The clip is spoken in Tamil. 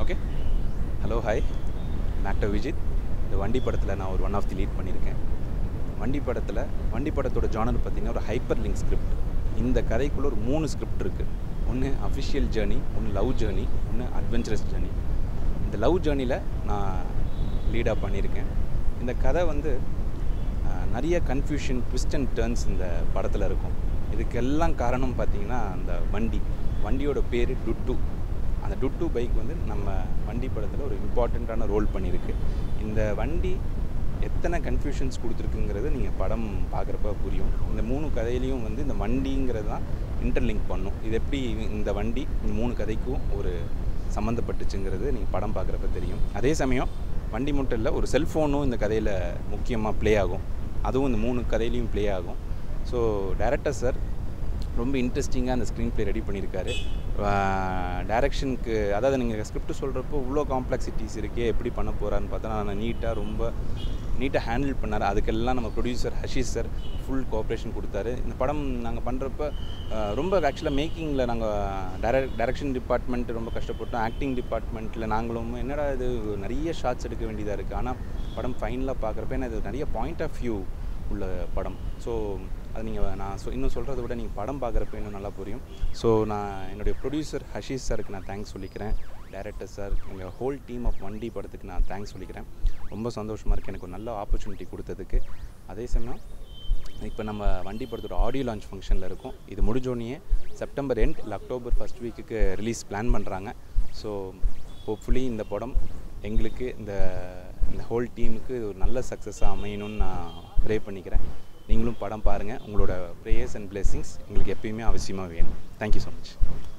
okay hello hi actor Vijith இந்த வண்டி படத்தில் நான் ஒரு ஒன் ஆஃப் தி லீட் பண்ணியிருக்கேன் வண்டி படத்தில் வண்டி படத்தோட ஜானர் பார்த்தீங்கன்னா ஒரு ஹைப்பர் லிங்க் ஸ்கிரிப்ட் இந்த கதைக்குள்ளே ஒரு மூணு ஸ்கிரிப்ட் இருக்குது ஒன்று அஃபிஷியல் ஜேர்னி ஒன்று லவ் ஜேர்னி ஒன்று அட்வென்ச்சரஸ் ஜேர்னி இந்த லவ் ஜேர்னியில் நான் லீடாக பண்ணியிருக்கேன் இந்த கதை வந்து ஆஹ், நிறைய கன்ஃபியூஷன் ட்விஸ்ட் அண்ட் டேர்ன்ஸ் இந்த படத்தில் இருக்கும் இதுக்கெல்லாம் காரணம் பார்த்தீங்கன்னா அந்த வண்டி வண்டியோட பேர் டுட்டு அந்த டுட்டு பைக் வந்து நம்ம வண்டி படத்தில் ஒரு இம்பார்ட்டண்ட்டான ரோல் பண்ணியிருக்கு இந்த வண்டி எத்தனை கன்ஃபியூஷன்ஸ் கொடுத்துருக்குங்கிறது நீங்கள் படம் பார்க்குறப்ப புரியும் இந்த மூணு கதையிலையும் வந்து இந்த வண்டிங்கிறது தான் இன்டர்லிங்க் பண்ணும் இது எப்படி இந்த வண்டி இந்த மூணு கதைக்கும் ஒரு சம்மந்தப்பட்டுச்சுங்கிறது நீங்கள் படம் பார்க்குறப்ப தெரியும் அதே சமயம் வண்டி மட்டும் இல்லை ஒரு செல்ஃபோனும் இந்த கதையில் முக்கியமாக ப்ளே ஆகும் அதுவும் இந்த மூணு கதையிலையும் ப்ளே ஆகும் ஸோ டேரக்டர் சார் ரொம்ப இன்ட்ரெஸ்டிங்காக அந்த ஸ்க்ரீன் ப்ளே ரெடி பண்ணியிருக்காரு டேரக்ஷனுக்கு அதாவது நீங்கள் ஸ்கிரிப்ட் சொல்கிறப்போ இவ்வளோ காம்ப்ளெக்சிட்டிஸ் இருக்கே எப்படி பண்ண போகிறான்னு பார்த்தா நான் நீட்டாக ரொம்ப நீட்டாக ஹேண்டில் பண்ணார் அதுக்கெல்லாம் நம்ம producer Hashees sir full cooperation கொடுத்தாரு இந்த படம் நாங்கள் பண்ணுறப்ப ரொம்ப ஆக்சுவலாக மேக்கிங்கில் நாங்கள் டைரக்ட் டைரக்ஷன் டிபார்ட்மெண்ட் ரொம்ப கஷ்டப்பட்டோம் ஆக்டிங் டிபார்ட்மெண்ட்டில் நாங்களும் என்னடா இது நிறைய ஷார்ட்ஸ் எடுக்க வேண்டியதாக இருக்குது ஆனால் படம் ஃபைனலாக பார்க்குறப்ப என்ன இது நிறைய பாயிண்ட் ஆஃப் வியூ உள்ள படம் ஸோ அது நீங்கள் நான் சொ இன்னும் சொல்கிறத விட நீங்கள் படம் பார்க்குறப்ப இன்னும் நல்லா புரியும் ஸோ நான் என்னுடைய ப்ரொடியூசர் ஹஷீஸ் சாருக்கு நான் தேங்க்ஸ் சொல்லிக்கிறேன் டைரக்டர் சார் எங்கள் ஹோல் டீம் ஆஃப் வண்டி படத்துக்கு நான் தேங்க்ஸ் சொல்லிக்கிறேன் ரொம்ப சந்தோஷமாக இருக்குது எனக்கு ஒரு நல்ல ஆப்பர்ச்சுனிட்டி கொடுத்ததுக்கு அதே சமயம் இப்போ நம்ம வண்டி படத்தோட ஆடியோ லான்ச் ஃபங்க்ஷனில் இருக்கும் இது முடிஞ்சோடனே செப்டம்பர் எண்ட் இல்லை அக்டோபர் ஃபஸ்ட் வீக்குக்கு ரிலீஸ் பிளான் பண்ணுறாங்க ஸோ ஹோப்ஃபுல்லி இந்த படம் எங்களுக்கு இந்த இந்த ஹோல் டீமுக்கு இது ஒரு நல்ல சக்ஸஸாக அமையணும்னு நான் ப்ரே பண்ணிக்கிறேன் நீங்களும் படம் பாருங்கள் உங்களோட ப்ரேயர்ஸ் அண்ட் blessings எங்களுக்கு எப்பயுமே அவசியமாக வேணும் தேங்க்யூ ஸோ மச்